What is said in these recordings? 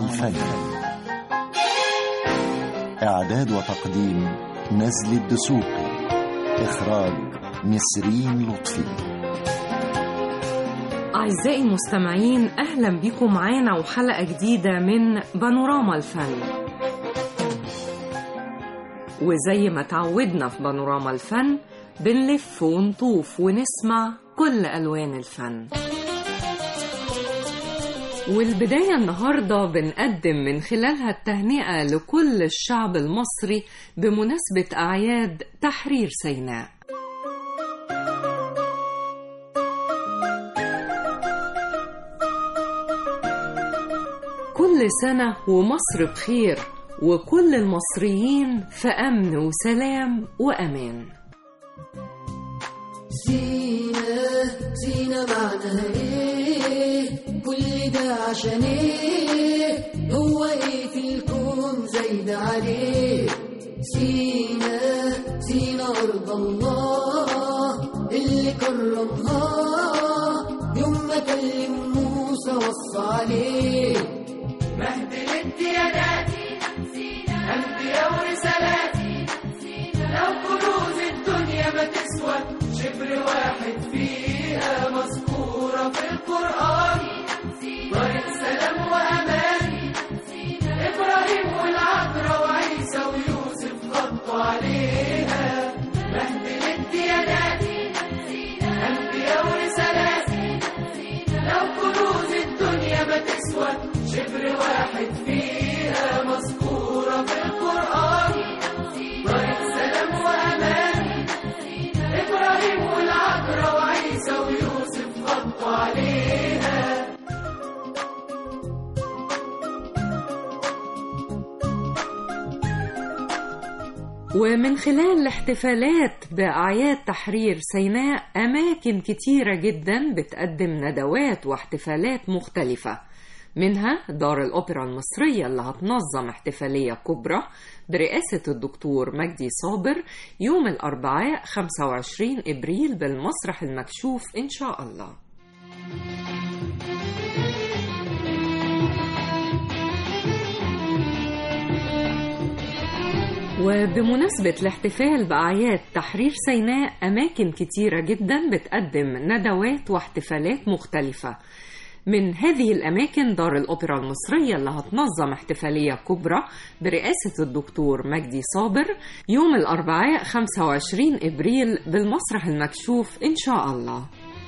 الفن إعداد وتقديم نزل الدسوقي إخراج نسرين لطفي أعزائي المستمعين أهلا بكم معانا وحلقة جديدة من بانوراما الفن وزي ما تعودنا في بانوراما الفن بنلف ونطوف ونسمع كل ألوان الفن والبداية النهاردة بنقدم من خلالها التهنئة لكل الشعب المصري بمناسبة أعياد تحرير سيناء كل سنة ومصر بخير وكل المصريين في أمن وسلام وأمان سينا سينا معناها ايه كل ده عشان ايه هو ايه في الكون زايد عليه سينا سينا ارض الله اللي كرمها يوم ما كلم موسى وصى عليه مهد الامتيازات أنبياء ورسالات لو كنوز الدنيا ما تسوى شبر واحد فيها مذكورة في القرآن طريق سلام وأمان إبراهيم والعذراء وعيسى ويوسف خطوا عليها مهد الامتيازات أنبياء ورسالات لو كنوز الدنيا ما تسوى شبر واحد فيها مذكورة في القرآن طريق سلام وأمان إبراهيم والعذراء وعيسى ويوسف خطوا عليها ومن خلال الاحتفالات بأعياد تحرير سيناء أماكن كتيرة جدا بتقدم ندوات واحتفالات مختلفة منها دار الأوبرا المصرية اللي هتنظم احتفالية كبرى برئاسة الدكتور مجدي صابر يوم الأربعاء 25 إبريل بالمسرح المكشوف إن شاء الله وبمناسبة الاحتفال بأعياد تحرير سيناء أماكن كتيرة جدا بتقدم ندوات واحتفالات مختلفة من هذه الأماكن دار الأوبرا المصرية اللي هتنظم احتفالية كبرى برئاسة الدكتور مجدي صابر يوم الأربعاء 25 إبريل بالمسرح المكشوف إن شاء الله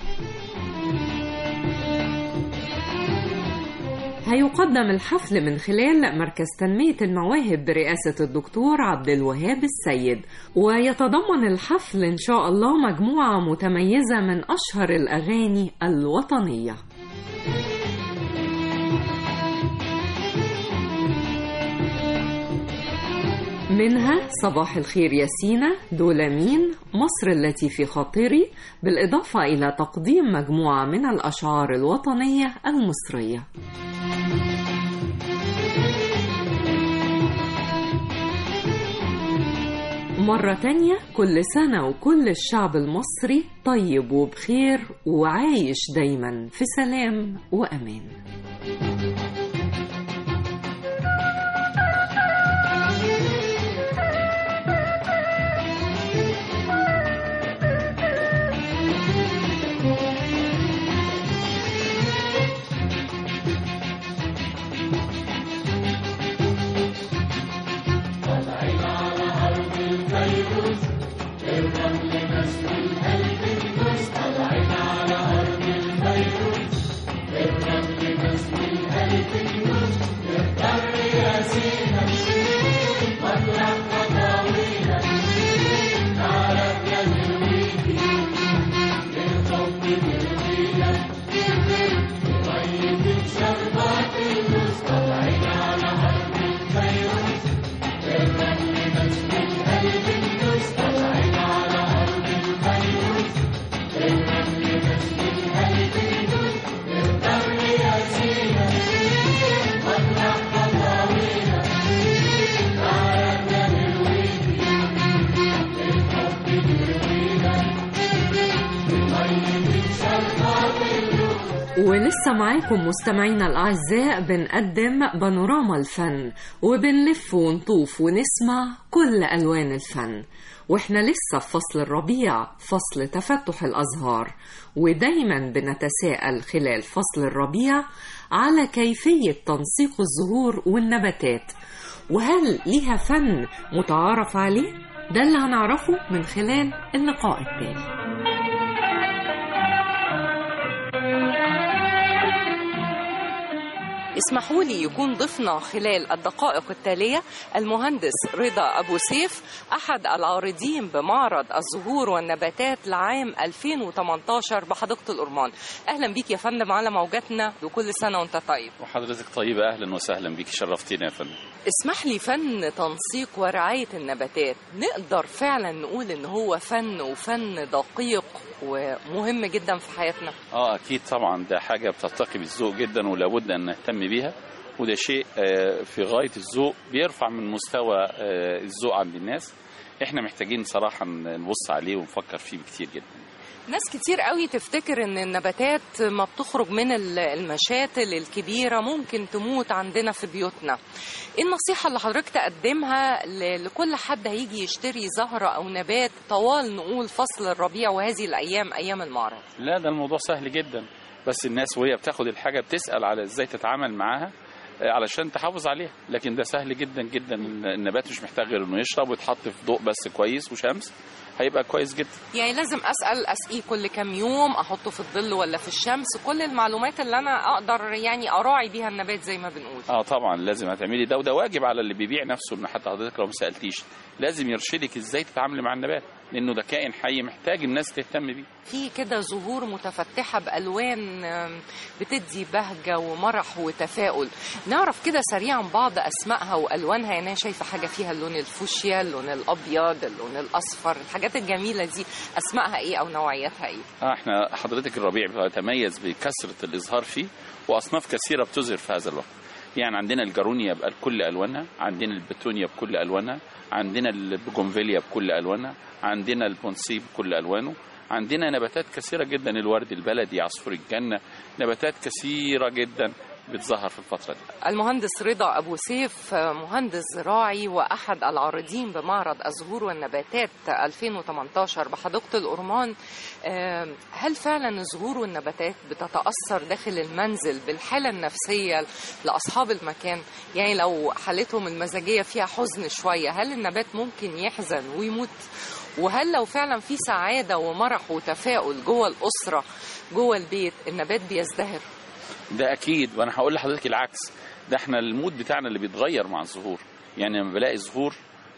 هيقدم الحفل من خلال مركز تنمية المواهب برئاسة الدكتور عبد الوهاب السيد ويتضمن الحفل إن شاء الله مجموعة متميزة من أشهر الأغاني الوطنية منها صباح الخير يا سينا دول مين مصر التي في خاطري بالإضافة إلى تقديم مجموعة من الأشعار الوطنية المصرية مرة تانية كل سنة وكل الشعب المصري طيب وبخير وعايش دايما في سلام وأمان الرمل ولسه معاكم مستمعينا الأعزاء بنقدم بانوراما الفن وبنلف ونطوف ونسمع كل ألوان الفن واحنا لسه في فصل الربيع فصل تفتح الأزهار ودايما بنتساءل خلال فصل الربيع على كيفية تنسيق الزهور والنباتات وهل ليها فن متعارف عليه؟ ده اللي هنعرفه من خلال اللقاء التالي اسمحوا لي يكون ضيفنا خلال الدقائق التالية المهندس رضا أبو سيف أحد العارضين بمعرض الزهور والنباتات لعام 2018 بحديقة الأرمان أهلا بيك يا فندم على موجاتنا وكل سنة وأنت طيب وحضرتك طيبة أهلا وسهلا بيك شرفتينا يا فندم اسمح لي فن تنسيق ورعاية النباتات نقدر فعلا نقول إن هو فن وفن دقيق ومهم جدا في حياتنا اه اكيد طبعا ده حاجه بترتقي بالذوق جدا ولابد ان نهتم بيها وده شيء آه، في غايه الذوق بيرفع من مستوى آه، الذوق عند الناس احنا محتاجين صراحه نبص عليه ونفكر فيه بكتير جدا ناس كتير قوي تفتكر ان النباتات ما بتخرج من ال- المشاتل الكبيرة ممكن تموت عندنا في بيوتنا ايه النصيحة اللي حضرتك تقدمها ل- لكل حد هيجي يشتري زهرة او نبات طوال نقول فصل الربيع وهذه الايام ايام المعرض لا ده الموضوع سهل جدا بس الناس وهي بتاخد الحاجه بتسال على ازاي تتعامل معاها آه، علشان تحافظ عليها لكن ده سهل جدا جدا النبات مش محتاج غير انه يشرب ويتحط في ضوء بس كويس وشمس هيبقى كويس جدا يعني لازم اسال اسقيه كل كام يوم احطه في الظل ولا في الشمس كل المعلومات اللي انا اقدر يعني اراعي بيها النبات زي ما بنقول اه طبعا لازم هتعملي ده وده واجب على اللي بيبيع نفسه ان حتى حضرتك لو ما سالتيش لازم يرشدك ازاي تتعاملي مع النبات لانه ده كائن حي محتاج الناس تهتم بيه في كده زهور متفتحة بألوان آم، بتدي بهجة ومرح وتفاؤل نعرف كده سريعا بعض أسمائها وألوانها يعني أنا شايفة حاجة فيها اللون الفوشيا اللون الأبيض اللون الأصفر الحاجات الجميلة دي أسمائها إيه أو نوعياتها إيه اه احنا حضرتك الربيع بيتميز بكثره الازهار فيه واصناف كثيره بتظهر في هذا الوقت يعني عندنا الجارونيا بكل الوانها عندنا البتونيا بكل الوانها عندنا البجونفيليا بكل الوانها عندنا البونسي بكل الوانه عندنا نباتات كثيره جدا الورد البلدي عصفور الجنه نباتات كثيره جدا بتظهر في الفتره دي المهندس رضا أبو سيف مهندس زراعي وأحد العارضين بمعرض الزهور والنباتات 2018 بحديقة الأورمان آم، هل فعلا الزهور والنباتات بتتأثر داخل المنزل بالحالة النفسية لأصحاب المكان يعني لو حالتهم المزاجية فيها حزن شوية هل النبات ممكن يحزن ويموت وهل لو فعلا في سعادة ومرح وتفاؤل جوه الأسرة جوه البيت النبات بيزدهر ده اكيد وانا هقول لحضرتك العكس ده احنا المود بتاعنا اللي بيتغير مع الزهور يعني لما بلاقي زهور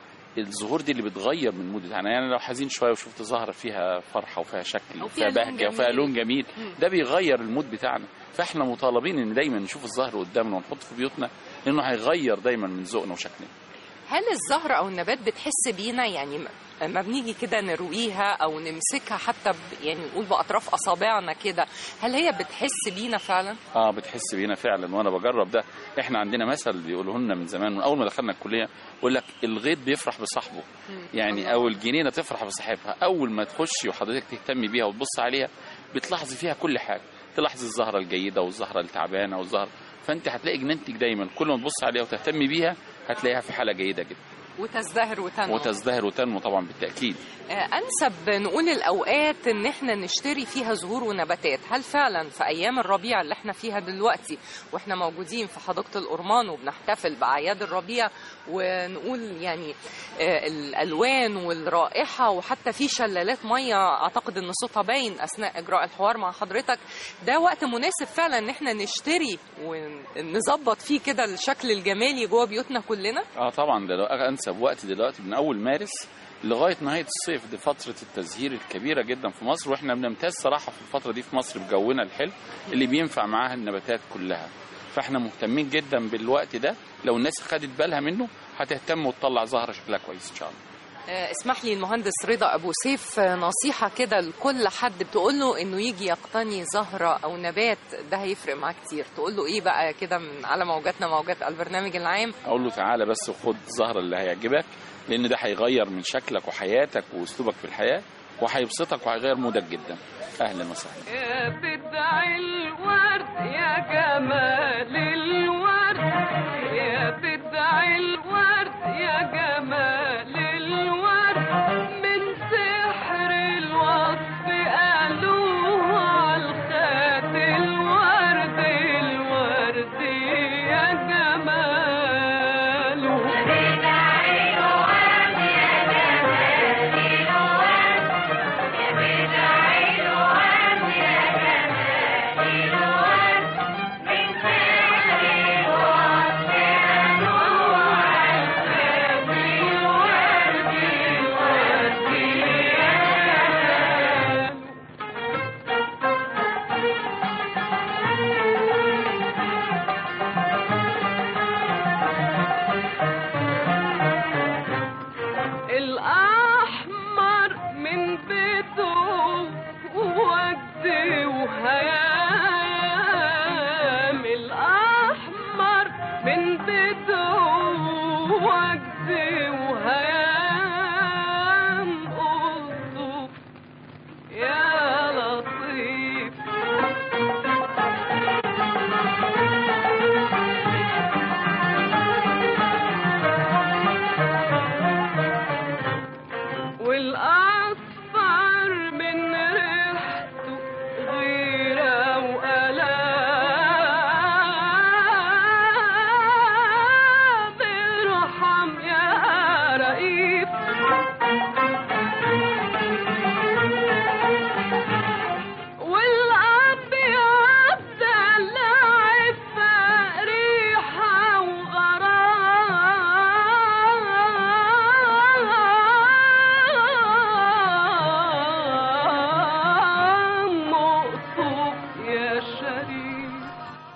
الزهور دي اللي بتغير من المود بتاعنا يعني لو حزين شويه وشفت زهره فيها فرحه وفيها شكل أو فيها وفيها لون بهجه وفيها جميل. لون جميل مم. ده بيغير المود بتاعنا فاحنا مطالبين ان دايما نشوف الزهر قدامنا ونحطه في بيوتنا لانه هيغير دايما من ذوقنا وشكلنا هل الزهرة أو النبات بتحس بينا يعني لما بنيجي كده نرويها أو نمسكها حتى ب يعني نقول بأطراف أصابعنا كده هل هي بتحس بينا فعلا؟ اه بتحس بينا فعلا وانا بجرب ده احنا عندنا مثل بيقولوه لنا من زمان من اول ما دخلنا الكليه يقول لك الغيط بيفرح بصاحبه يعني او الجنينه تفرح بصاحبها اول ما تخشي وحضرتك تهتمي بيها وتبص عليها بتلاحظي فيها كل حاجه تلاحظي الزهره الجيده والزهره التعبانه والزهره فانت هتلاقي جنينتك دايما كل ما تبص عليها وتهتمي بيها هتلاقيها في حاله جيده جدا وتزدهر وتنمو وتزدهر وتنمو طبعا بالتاكيد آه، أنسب نقول الأوقات إن إحنا نشتري فيها زهور ونباتات هل فعلا في أيام الربيع اللي إحنا فيها دلوقتي وإحنا موجودين في حديقة الأورمان وبنحتفل بأعياد الربيع ونقول يعني آه، الألوان والرائحة وحتى في شلالات مية أعتقد إن صوتها باين أثناء إجراء الحوار مع حضرتك ده وقت مناسب فعلا إن إحنا نشتري ونظبط فيه كده الشكل الجمالي جوه بيوتنا كلنا اه طبعا ده انسب وقت دلوقتي من اول مارس لغايه نهايه الصيف دي فتره التزهير الكبيره جدا في مصر واحنا بنمتاز صراحه في الفتره دي في مصر بجونا الحلو اللي بينفع معاها النباتات كلها فاحنا مهتمين جدا بالوقت ده لو الناس خدت بالها منه هتهتم وتطلع زهره شكلها كويس ان شاء الله آه، اسمح لي المهندس رضا ابو سيف آه، نصيحه كده لكل حد بتقول له انه يجي يقتني زهره او نبات ده هيفرق معاه كتير تقول له ايه بقى كده من على موجاتنا موجات البرنامج العام اقول له تعالى بس وخد الزهره اللي هيعجبك لان ده هيغير من شكلك وحياتك واسلوبك في الحياه وهيبسطك وهيغير مودك جدا اهلا وسهلا بدع الورد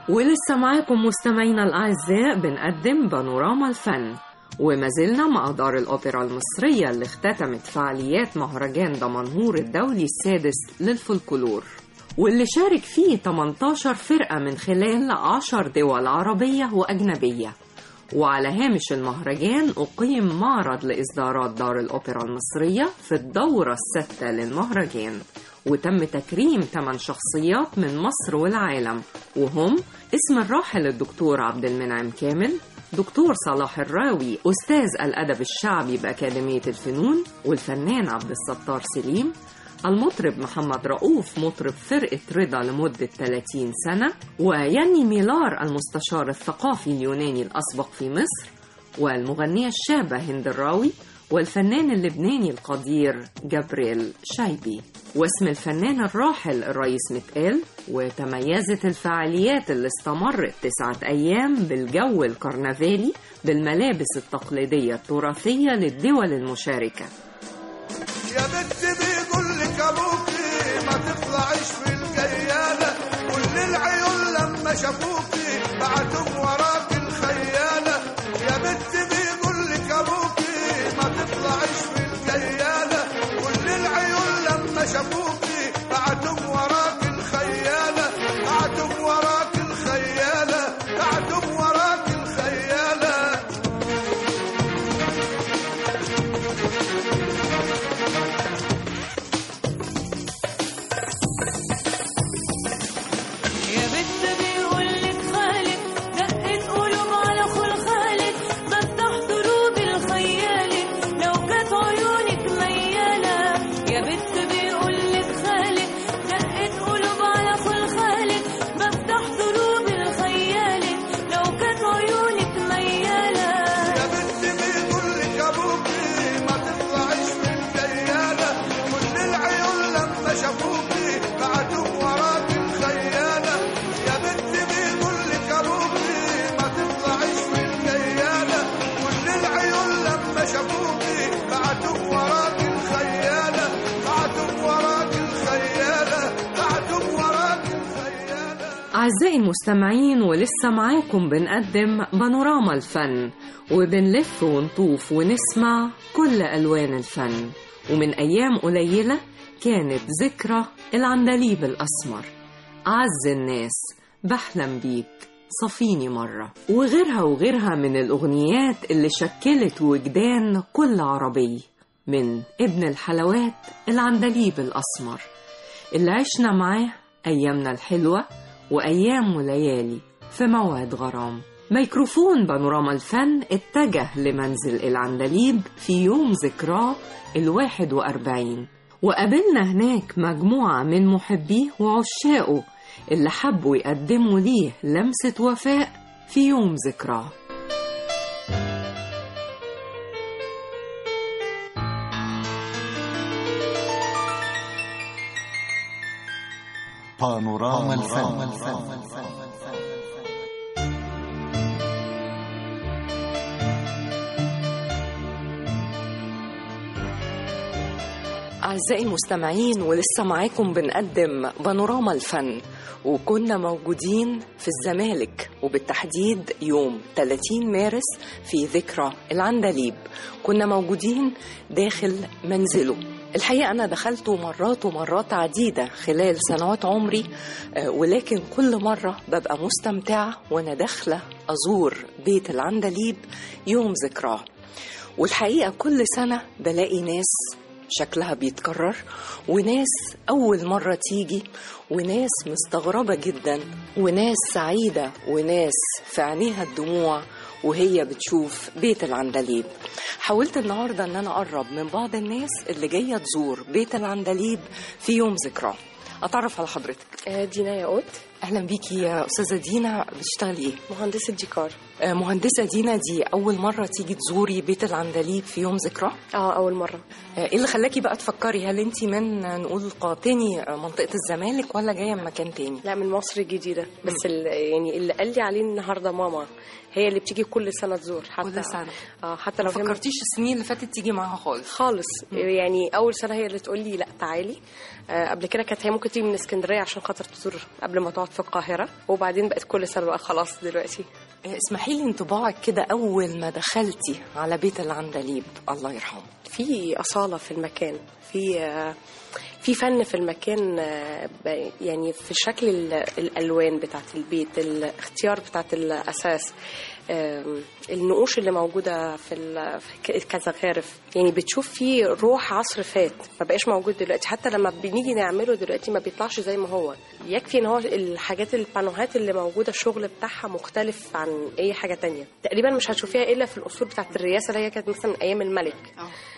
ولسه معاكم مستمعينا الأعزاء بنقدم بانوراما الفن وما زلنا مع دار الأوبرا المصرية اللي اختتمت فعاليات مهرجان دمنهور الدولي السادس للفولكلور واللي شارك فيه 18 فرقة من خلال 10 دول عربية وأجنبية وعلى هامش المهرجان أقيم معرض لإصدارات دار الأوبرا المصرية في الدورة السادسة للمهرجان وتم تكريم 8 شخصيات من مصر والعالم وهم اسم الراحل الدكتور عبد المنعم كامل دكتور صلاح الراوي أستاذ الأدب الشعبي بأكاديمية الفنون والفنان عبد الستار سليم المطرب محمد رؤوف مطرب فرقة رضا لمدة 30 سنة وياني ميلار المستشار الثقافي اليوناني الأسبق في مصر والمغنية الشابة هند الراوي والفنان اللبناني القدير جبريل شايبي واسم الفنان الراحل الرئيس متقال وتميزت الفعاليات اللي استمرت تسعة أيام بالجو الكرنفالي بالملابس التقليدية التراثية للدول المشاركة يا بنت بيقول لك ابوكي ما تطلعيش في الجيالة كل العيون لما شافوكي بعتهم وراك الخيالة يا بنت بيقول لك ابوكي ما تطلعيش في الجيالة كل العيون لما شافوكي بعتهم وراك الخيالة بعتهم وراك الخيالة بعتهم وراك الخيالة يا بنت بيقول لك خالد دقت قلوب على خل خالد فتح دروب الخيالة لو كانت عيونك ميالة يا بنت بيقول لك خالد دقت قلوب على خل خالد بفتح دروب الخيالة لو كانت عيونك ميالة يا بنت بيقول لك ابوكي ما تطلعيش من الجيالة كل العيون لما شافوكي بعتوا وراك الخيالة يا بنت بيقول لك ابوكي ما تطلعيش من الجيالة كل العيون لما شافوكي بعتوا وراك الخيالة بعتوا وراك الخيالة بعتوا وراك الخيالة أعزائي المستمعين ولسه معاكم بنقدم بانوراما الفن وبنلف ونطوف ونسمع كل ألوان الفن ومن أيام قليلة كانت ذكرى العندليب الأسمر أعز الناس بحلم بيك صفيني مرة وغيرها وغيرها من الأغنيات اللي شكلت وجدان كل عربي من ابن الحلوات العندليب الأسمر اللي عشنا معاه أيامنا الحلوة وأيام وليالي في موعد غرام ميكروفون بانوراما الفن اتجه لمنزل العندليب في يوم ذكراه الواحد وأربعين وقابلنا هناك مجموعة من محبيه وعشاقه اللي حبوا يقدموا ليه لمسة وفاء في يوم ذكراه بانوراما الفن أعزائي المستمعين ولسه معاكم بنقدم بانوراما الفن وكنا موجودين في الزمالك وبالتحديد يوم 30 مارس في ذكرى العندليب كنا موجودين داخل منزله الحقيقة أنا دخلته مرات ومرات عديدة خلال سنوات عمري آه، ولكن كل مرة ببقى مستمتعة وأنا داخلة أزور بيت العندليب يوم ذكراه والحقيقة كل سنة بلاقي ناس شكلها بيتكرر وناس أول مرة تيجي وناس مستغربة جدا وناس سعيدة وناس في عينيها الدموع وهي بتشوف بيت العندليب حاولت النهاردة أن أنا أقرب من بعض الناس اللي جاية تزور بيت العندليب في يوم ذكراه أتعرف على حضرتك آه، دينا ياقوت أهلا بيكي يا أستاذة دينا بتشتغلي إيه؟ مهندسة ديكار آه، مهندسة دينا دي أول مرة تيجي تزوري بيت العندليب في يوم ذكراه اه أول مرة آه، ايه اللي خلاكي بقى تفكري هل انت من آه، نقول قاطني آه، منطقه الزمالك ولا جايه من مكان تاني لا من مصر الجديدة بس ال- يعني اللي قال لي عليه النهاردة ماما هي اللي بتيجي كل سنة تزور حتى كل سنة. اه حتى ما لو هي فكرتيش السنين اللي فاتت تيجي معاها خالص خالص يعني اول سنه هي اللي تقول لي لا تعالي آه قبل كده كانت هي ممكن تيجي من اسكندريه عشان خاطر تزور قبل ما تقعد في القاهره وبعدين بقت كل سنه بقى خلاص دلوقتي اسمحي لي انطباعك كده اول ما دخلتي على بيت العندليب الله يرحمه في اصاله في المكان في آه، في فن في المكان آه، ب- يعني في شكل ال- الالوان بتاعت البيت الاختيار بتاعت الاساس آم، النقوش اللي موجوده في ال- في ك- كزخارف يعني بتشوف فيه روح عصر فات ما بقاش موجود دلوقتي حتى لما بنيجي نعمله دلوقتي ما بيطلعش زي ما هو يكفي ان هو الحاجات البانوهات اللي موجوده الشغل بتاعها مختلف عن اي حاجه تانية تقريبا مش هتشوفيها الا في الاصول بتاعت الرئاسه اللي هي كانت مثلا ايام الملك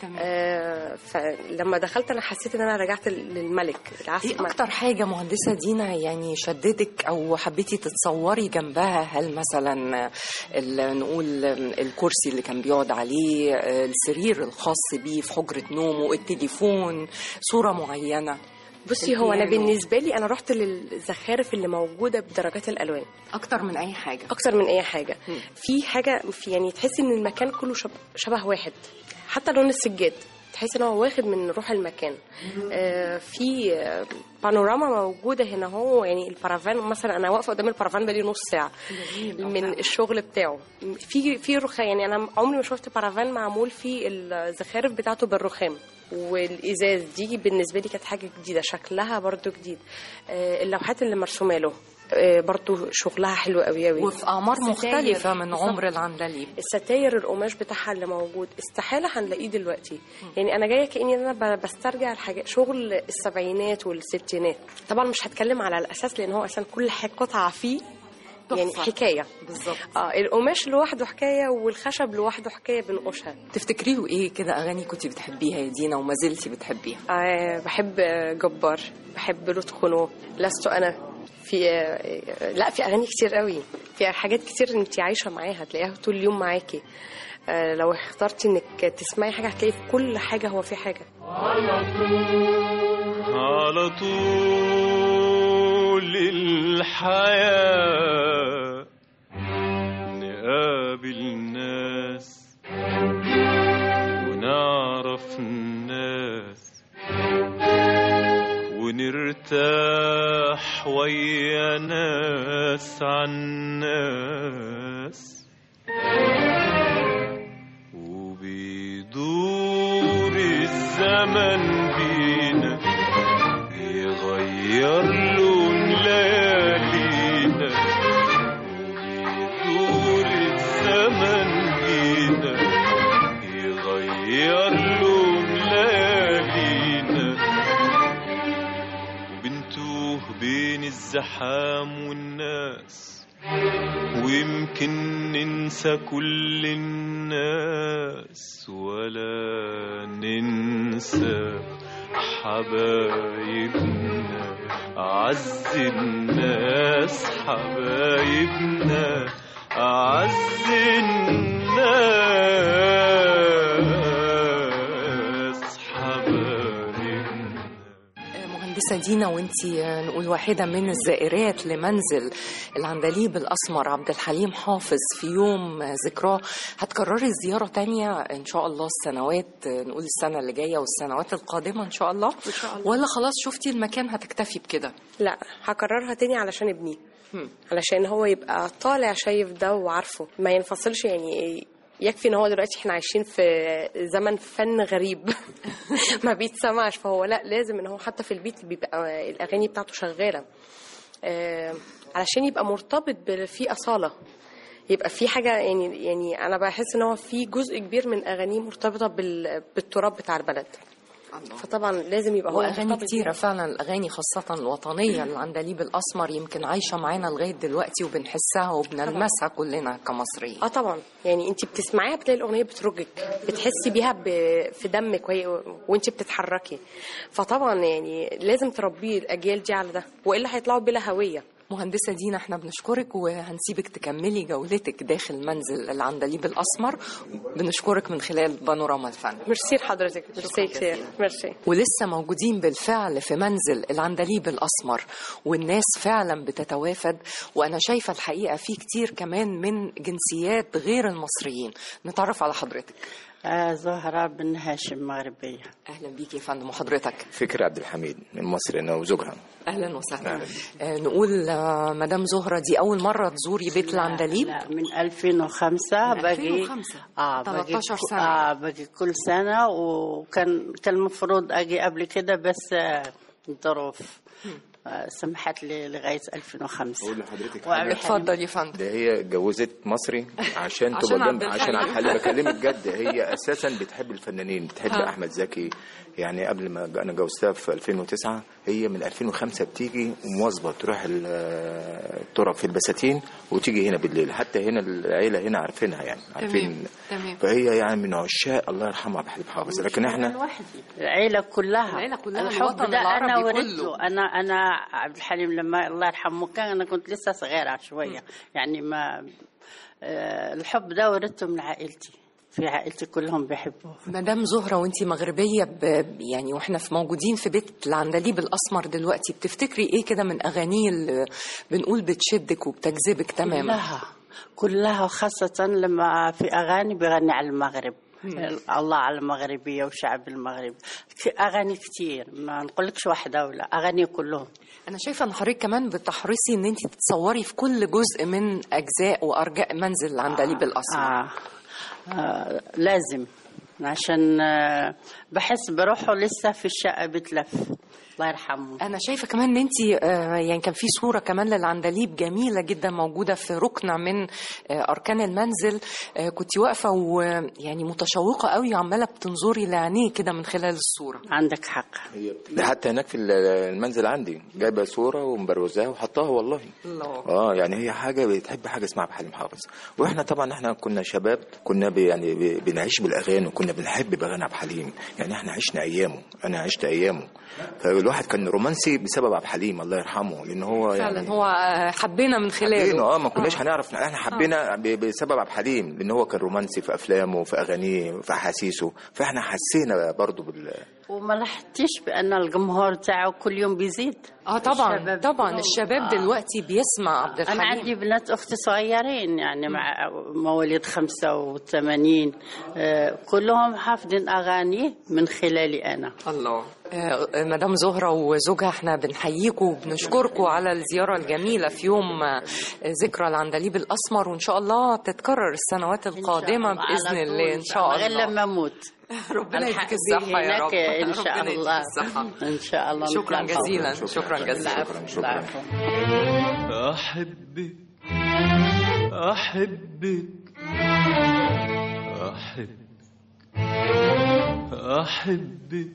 آه فلما دخلت انا حسيت ان انا رجعت للملك العصر ايه اكتر حاجه مهندسه دينا يعني شدتك او حبيتي تتصوري جنبها هل مثلا ال- نقول الكرسي اللي كان بيقعد عليه السرير الخاص بيه في حجره نومه التليفون صوره معينه بصي هو انا البيانو. بالنسبه لي انا رحت للزخارف اللي موجوده بدرجات الالوان اكتر من اي حاجه اكتر من اي حاجه في حاجه في يعني تحسي ان المكان كله شب- شبه واحد حتى لون السجاد تحسي ان هو واخد من روح المكان آه في آه، بانوراما موجوده هنا هو يعني البارافان مثلا انا واقفه قدام البارافان بقالي نص ساعه من الشغل بتاعه في في رخام يعني انا عمري ما شفت بارافان معمول فيه الزخارف بتاعته بالرخام والازاز دي بالنسبه لي كانت حاجه جديده شكلها برضو جديد آه، اللوحات اللي مرسومه له آه، برضو شغلها حلو قوي قوي وفي اعمار الستاير. مختلفه من بالظبط. عمر العندليب الستاير القماش بتاعها اللي موجود استحاله هنلاقيه دلوقتي يعني انا جايه كاني انا ب- بسترجع الحاجات شغل السبعينات والستينات طبعا مش هتكلم على الاساس لان هو اصلا كل حاجه قطعه فيه يعني تحفة. حكايه بالظبط اه القماش لوحده حكايه والخشب لوحده حكايه بنقشها تفتكريه ايه كده اغاني كنت بتحبيها يا دينا وما زلتي بتحبيها آه بحب آه، جبار بحب لطخنو لست انا في آه، لا في اغاني كتير قوي في حاجات كتير انت عايشه معاها تلاقيها طول اليوم معاكي آه، لو اخترتي انك تسمعي حاجه هتلاقي في كل حاجه هو في حاجه على طول الحياة نقابل ناس ونعرف الناس ونرتاح ويا ناس عن ناس وبيدور الزمن بينا يغير لون ليالينا وبيدور الزمن بينا يغير لون ليالينا وبنتوه بين الزحام والناس ويمكن ننسى كل الناس ولا ننسى حبايبنا أعز الناس حبايبنا أعز الناس حبايبنا مهندسة دينا وانتي نقول واحدة من الزائرات لمنزل العندليب الأسمر عبد الحليم حافظ في يوم ذكراه هتكرري الزيارة تانية إن شاء الله السنوات نقول السنة اللي جاية والسنوات القادمة إن شاء الله إن شاء الله. ولا خلاص شفتي المكان هتكتفي بكده لا هكررها تاني علشان ابني هم. علشان هو يبقى طالع شايف ده وعارفه ما ينفصلش يعني يكفي ان هو دلوقتي احنا عايشين في زمن فن غريب ما بيتسمعش فهو لا لازم ان هو حتى في البيت بيبقى الاغاني بتاعته شغاله آه، علشان يبقى مرتبط ب- في اصاله يبقى في حاجه يعني يعني انا بحس ان هو في جزء كبير من اغانيه مرتبطه بال- بالتراب بتاع البلد فطبعا لازم يبقى هو واغاني مرتبط كتيره بيها. فعلا الاغاني خاصه الوطنيه العندليب الاسمر يمكن عايشه معانا لغايه دلوقتي وبنحسها وبنلمسها كلنا كمصريين اه طبعا يعني انت بتسمعيها بتلاقي الاغنيه بترجك بتحسي بيها ب... في دمك وهي... وانت بتتحركي فطبعا يعني لازم تربيه الاجيال دي على ده والا هيطلعوا بلا هويه مهندسة دينا احنا بنشكرك وهنسيبك تكملي جولتك داخل منزل العندليب الأسمر بنشكرك من خلال بانوراما الفن ميرسي لحضرتك ميرسي كتير ميرسي ولسه موجودين بالفعل في منزل العندليب الأسمر والناس فعلا بتتوافد وأنا شايفة الحقيقة في كتير كمان من جنسيات غير المصريين نتعرف على حضرتك آه زهرة بن هاشم مغربية اهلا بيك يا فندم وحضرتك فكري عبد الحميد من مصر انا وزوجها اهلا وسهلا أهلاً. آه نقول آه مدام زهره دي اول مره تزوري بيت العندليب لا من 2005 من باجي 2005 اه باجي 13 ك- سنة. اه باجي كل سنة وكان كان المفروض اجي قبل كده بس آه الظروف آه سمحت لي لغاية 2005 اقول لحضرتك وقبل حاجة. اتفضل يا فندم ده هي اتجوزت مصري عشان عشان تبقى عبد جنب عشان الحليم. عبد الحليم بكلمك جد هي اساسا بتحب الفنانين بتحب ها. احمد زكي يعني قبل ما انا جوزتها في 2009 هي من 2005 بتيجي ومواظبه تروح ال- الطرق في البساتين وتيجي هنا بالليل حتى هنا العيله هنا عارفينها يعني عارفين تمام فهي يعني من عشاق الله يرحمه عبد الحليم حافظ لكن احنا العيلة كلها العيلة كلها، الحب الوطن ده انا العربي ورثته كله. انا انا عبد الحليم لما الله يرحمه كان انا كنت لسه صغيرة شوية يعني ما آه، الحب ده ورثته من عائلتي في عائلتي كلهم بيحبوه مدام زهرة وانتي مغربية ب... يعني واحنا في موجودين في بيت العندليب الأسمر دلوقتي بتفتكري ايه كده من أغانيه اللي بنقول بتشدك وبتجذبك تماما كلها كلها وخاصة لما في أغاني بيغني على المغرب الله على المغربية وشعب المغرب ك- أغاني كتير ما نقولكش واحدة ولا أغاني كلهم أنا شايفة إن حضرتك كمان بتحرصي إن انتي تتصوري في كل جزء من أجزاء وأرجاء منزل العندليب الأسمر آه. آه. لازم عشان آه بحس بروحه لسه في الشقة بتلف الله يرحمه أنا شايفة كمان إن أنتي آه، يعني كان في صورة كمان للعندليب جميلة جدا موجودة في ركن من آه، أركان المنزل آه، كنت واقفة ويعني متشوقة قوي وعمالة بتنظري لعينيه كده من خلال الصورة عندك حق ده حتى هناك في المنزل عندي جايبه صوره ومبروزاها وحطاها والله الله اه يعني هي حاجه بتحب حاجه اسمها عبد الحليم حافظ واحنا طبعا احنا كنا شباب كنا ب- يعني ب- بنعيش بالاغاني وكنا بنحب باغاني عبد الحليم يعني احنا عشنا ايامه انا عشت ايامه فالواحد كان رومانسي بسبب عبد الحليم الله يرحمه لان هو فعلا يعني هو آه، حبينا من حبينا خلاله اه ما كناش هنعرف احنا حبينا ب- بسبب عبد الحليم لان هو كان رومانسي في افلامه وفي اغانيه وفي احاسيسه فاحنا حسينا برضو بال وما لاحظتيش بأن الجمهور تاعه كل يوم بيزيد اه طبعا الشباب طبعا كلهم. الشباب آه. دلوقتي بيسمع عبد أنا الحليم عندي بنات أختي صغيرين يعني مع مواليد 85 آه، كلهم حافظين أغاني من خلالي أنا الله آه، مدام زهرة وزوجها احنا بنحييكم وبنشكركم على الزيارة الجميلة في يوم آه، ذكرى العندليب الأسمر وإن شاء الله تتكرر السنوات القادمة الله، على بإذن طول الله إن شاء غير الله لما أموت ربنا يديك الحق الصحة يا هناك رب إن شاء ربنا يديك الله الصحة. إن شاء الله شكرا نتلاقى. جزيلا شكرا جزيلا العفو، العفو. أحبك أحبك أحبك أحبك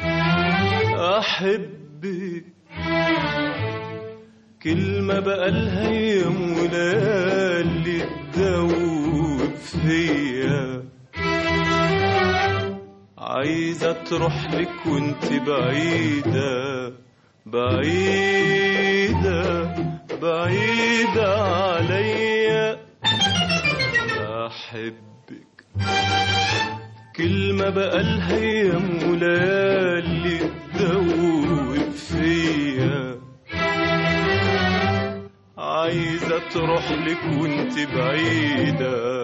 أحبك كلمة بقالها أيام وليالي تدوب فيا عايزة تروح لك وانت بعيدة بعيدة بعيدة عليا أحبك كلمة بقالها أيام وليالي تدوب فيا عايزة تروح لك وانت بعيدة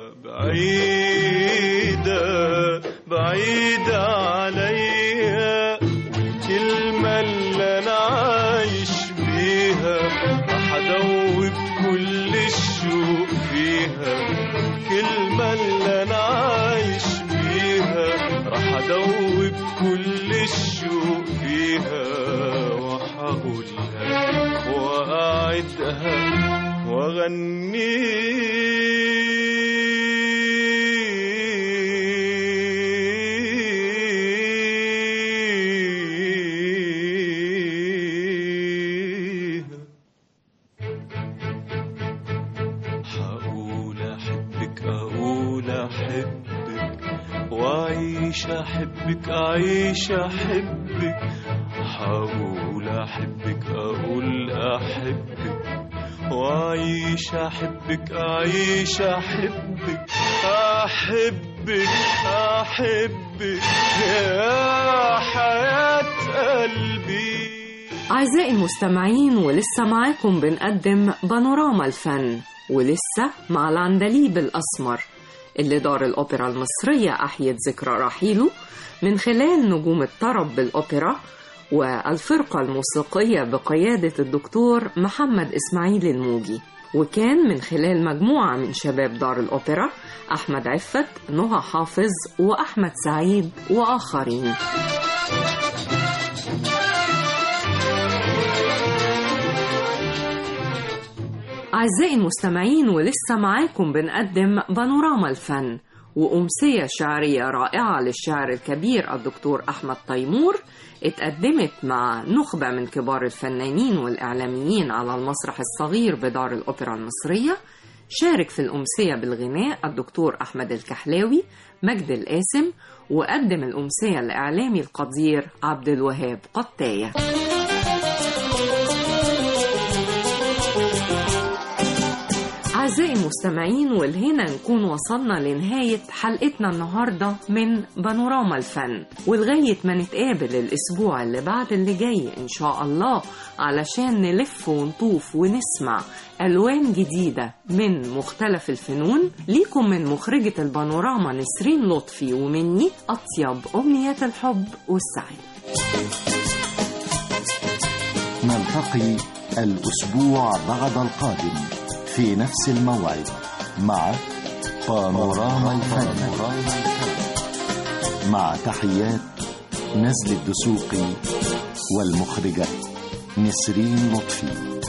بعيدة بعيدة عليا والكلمة اللي أنا عايش بيها راح أدوب كل الشوق فيها الكلمة اللي أنا عايش بيها راح أدوب كل الشوق فيها وهقولها وأعدها وأغنيها هقول أحبك أقول أحبك وأعيش أحبك أعيش أحبك هقول أحبك أقول أحبك وأعيش أحبك أعيش أحبك أحبك أحبك يا حياة قلبي أعزائي المستمعين ولسه معاكم بنقدم بانوراما الفن ولسه مع العندليب الأسمر اللي دار الأوبرا المصرية أحيت ذكرى رحيله من خلال نجوم الطرب بالأوبرا والفرقة الموسيقية بقيادة الدكتور محمد إسماعيل الموجي وكان من خلال مجموعة من شباب دار الأوبرا أحمد عفت نهى حافظ وأحمد سعيد وآخرين أعزائي المستمعين ولسه معاكم بنقدم بانوراما الفن وأمسية شعرية رائعة للشاعر الكبير الدكتور أحمد تيمور اتقدمت مع نخبة من كبار الفنانين والإعلاميين على المسرح الصغير بدار الأوبرا المصرية شارك في الأمسية بالغناء الدكتور أحمد الكحلاوي مجد القاسم وقدم الأمسية الإعلامي القدير عبد الوهاب قطاية أعزائي المستمعين والهنا نكون وصلنا لنهاية حلقتنا النهاردة من بانوراما الفن ولغاية ما نتقابل الأسبوع اللي بعد اللي جاي إن شاء الله علشان نلف ونطوف ونسمع ألوان جديدة من مختلف الفنون ليكم من مخرجة البانوراما نسرين لطفي ومني أطيب أمنيات الحب والسعادة نلتقي الأسبوع بعد القادم في نفس الموعد مع بانوراما الفن مع تحيات نزل الدسوقي والمخرجة نسرين لطفي